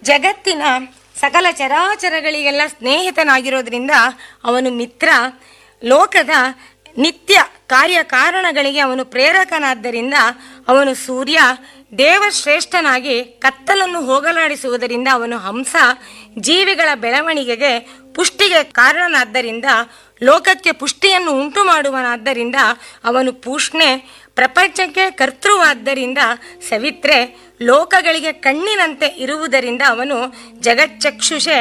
ಜಗತ್ತಿನ ಸಕಲ ಚರಾಚರಗಳಿಗೆಲ್ಲ ಸ್ನೇಹಿತನಾಗಿರೋದ್ರಿಂದ ಅವನು ಮಿತ್ರ ಲೋಕದ ನಿತ್ಯ ಕಾರ್ಯಕಾರಣಗಳಿಗೆ ಅವನು ಪ್ರೇರಕನಾದ್ದರಿಂದ ಅವನು ಸೂರ್ಯ ದೇವಶ್ರೇಷ್ಠನಾಗಿ ಕತ್ತಲನ್ನು ಹೋಗಲಾಡಿಸುವುದರಿಂದ ಅವನು ಹಂಸ ಜೀವಿಗಳ ಬೆಳವಣಿಗೆಗೆ ಪುಷ್ಟಿಗೆ ಕಾರಣನಾದ್ದರಿಂದ ಲೋಕಕ್ಕೆ ಪುಷ್ಟಿಯನ್ನು ಉಂಟು ಮಾಡುವನಾದ್ದರಿಂದ ಅವನು ಪೂಷ್ಣೆ ಪ್ರಪಂಚಕ್ಕೆ ಕರ್ತೃವಾದ್ದರಿಂದ ಸವಿತ್ರೆ ಲೋಕಗಳಿಗೆ ಕಣ್ಣಿನಂತೆ ಇರುವುದರಿಂದ ಅವನು ಜಗಚ್ಚಕ್ಷುಷೆ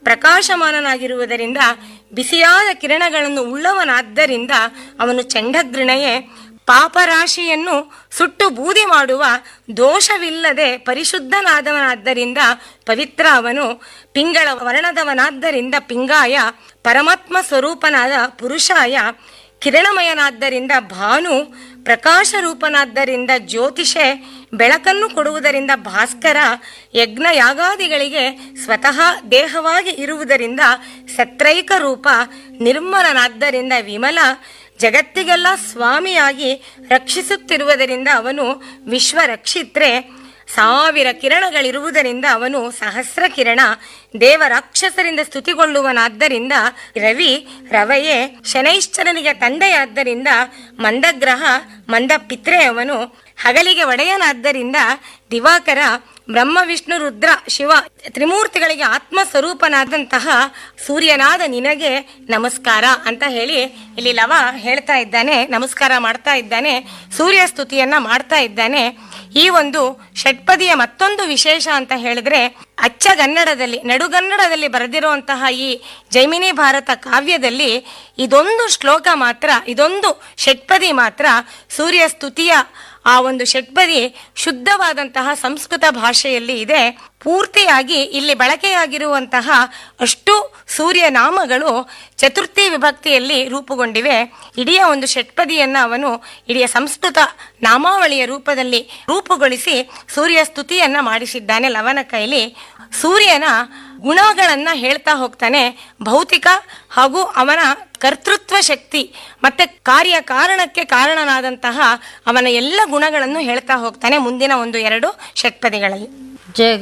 ಪ್ರಕಾಶಮಾನನಾಗಿರುವುದರಿಂದ ಬಿಸಿಯಾದ ಕಿರಣಗಳನ್ನು ಉಳ್ಳವನಾದ್ದರಿಂದ ಅವನು ಚಂಡಗೃಣಯೇ ಪಾಪರಾಶಿಯನ್ನು ಸುಟ್ಟು ಬೂದಿ ಮಾಡುವ ದೋಷವಿಲ್ಲದೆ ಪರಿಶುದ್ಧನಾದವನಾದ್ದರಿಂದ ಪವಿತ್ರ ಅವನು ಪಿಂಗಳ ವರ್ಣದವನಾದ್ದರಿಂದ ಪಿಂಗಾಯ ಪರಮಾತ್ಮ ಸ್ವರೂಪನಾದ ಪುರುಷಾಯ ಕಿರಣಮಯನಾದ್ದರಿಂದ ಭಾನು ಪ್ರಕಾಶ ರೂಪನಾದ್ದರಿಂದ ಜ್ಯೋತಿಷೆ ಬೆಳಕನ್ನು ಕೊಡುವುದರಿಂದ ಭಾಸ್ಕರ ಯಜ್ಞ ಯಾಗಾದಿಗಳಿಗೆ ಸ್ವತಃ ದೇಹವಾಗಿ ಇರುವುದರಿಂದ ಸತ್ರೈಕ ರೂಪ ನಿರ್ಮಲನಾದ್ದರಿಂದ ವಿಮಲ ಜಗತ್ತಿಗೆಲ್ಲ ಸ್ವಾಮಿಯಾಗಿ ರಕ್ಷಿಸುತ್ತಿರುವುದರಿಂದ ಅವನು ವಿಶ್ವರಕ್ಷಿತ್ರೆ ಸಾವಿರ ಕಿರಣಗಳಿರುವುದರಿಂದ ಅವನು ಸಹಸ್ರ ಕಿರಣ ದೇವರಾಕ್ಷಸರಿಂದ ಸ್ತುತಿಗೊಳ್ಳುವನಾದ್ದರಿಂದ ರವಿ ರವೆಯೇ ಶನೈಶ್ಚರನಿಗೆ ತಂದೆಯಾದ್ದರಿಂದ ಮಂದಗ್ರಹ ಮಂದ ಪಿತ್ರೆ ಅವನು ಹಗಲಿಗೆ ಒಡೆಯನಾದ್ದರಿಂದ ದಿವಾಕರ ಬ್ರಹ್ಮ ವಿಷ್ಣು ರುದ್ರ ಶಿವ ತ್ರಿಮೂರ್ತಿಗಳಿಗೆ ಆತ್ಮ ಸ್ವರೂಪನಾದಂತಹ ಸೂರ್ಯನಾದ ನಿನಗೆ ನಮಸ್ಕಾರ ಅಂತ ಹೇಳಿ ಇಲ್ಲಿ ಲವ ಹೇಳ್ತಾ ಇದ್ದಾನೆ ನಮಸ್ಕಾರ ಮಾಡ್ತಾ ಇದ್ದಾನೆ ಸೂರ್ಯ ಸ್ತುತಿಯನ್ನ ಮಾಡ್ತಾ ಇದ್ದಾನೆ ಈ ಒಂದು ಷಟ್ಪದಿಯ ಮತ್ತೊಂದು ವಿಶೇಷ ಅಂತ ಹೇಳಿದ್ರೆ ಅಚ್ಚಗನ್ನಡದಲ್ಲಿ ನಡುಗನ್ನಡದಲ್ಲಿ ಬರೆದಿರುವಂತಹ ಈ ಜೈಮಿನಿ ಭಾರತ ಕಾವ್ಯದಲ್ಲಿ ಇದೊಂದು ಶ್ಲೋಕ ಮಾತ್ರ ಇದೊಂದು ಷಟ್ಪದಿ ಮಾತ್ರ ಸೂರ್ಯ ಸ್ತುತಿಯ ಆ ಒಂದು ಷಟ್ಪದಿ ಶುದ್ಧವಾದಂತಹ ಸಂಸ್ಕೃತ ಭಾಷೆಯಲ್ಲಿ ಇದೆ ಪೂರ್ತಿಯಾಗಿ ಇಲ್ಲಿ ಬಳಕೆಯಾಗಿರುವಂತಹ ಅಷ್ಟು ಸೂರ್ಯ ನಾಮಗಳು ಚತುರ್ಥಿ ವಿಭಕ್ತಿಯಲ್ಲಿ ರೂಪುಗೊಂಡಿವೆ ಇಡೀ ಒಂದು ಷಟ್ಪದಿಯನ್ನ ಅವನು ಇಡೀ ಸಂಸ್ಕೃತ ನಾಮಾವಳಿಯ ರೂಪದಲ್ಲಿ ರೂಪುಗೊಳಿಸಿ ಸೂರ್ಯ ಸ್ತುತಿಯನ್ನ ಮಾಡಿಸಿದ್ದಾನೆ ಲವನ ಕೈಲಿ ಸೂರ್ಯನ ಗುಣಗಳನ್ನ ಹೇಳ್ತಾ ಹೋಗ್ತಾನೆ ಭೌತಿಕ ಹಾಗೂ ಅವನ ಕರ್ತೃತ್ವ ಶಕ್ತಿ ಮತ್ತೆ ಕಾರ್ಯ ಕಾರಣಕ್ಕೆ ಕಾರಣನಾದಂತಹ ಅವನ ಎಲ್ಲ ಗುಣಗಳನ್ನು ಹೇಳ್ತಾ ಹೋಗ್ತಾನೆ ಮುಂದಿನ ಒಂದು ಎರಡು ಷಟ್ಪದಿಗಳಲ್ಲಿ ಜಗ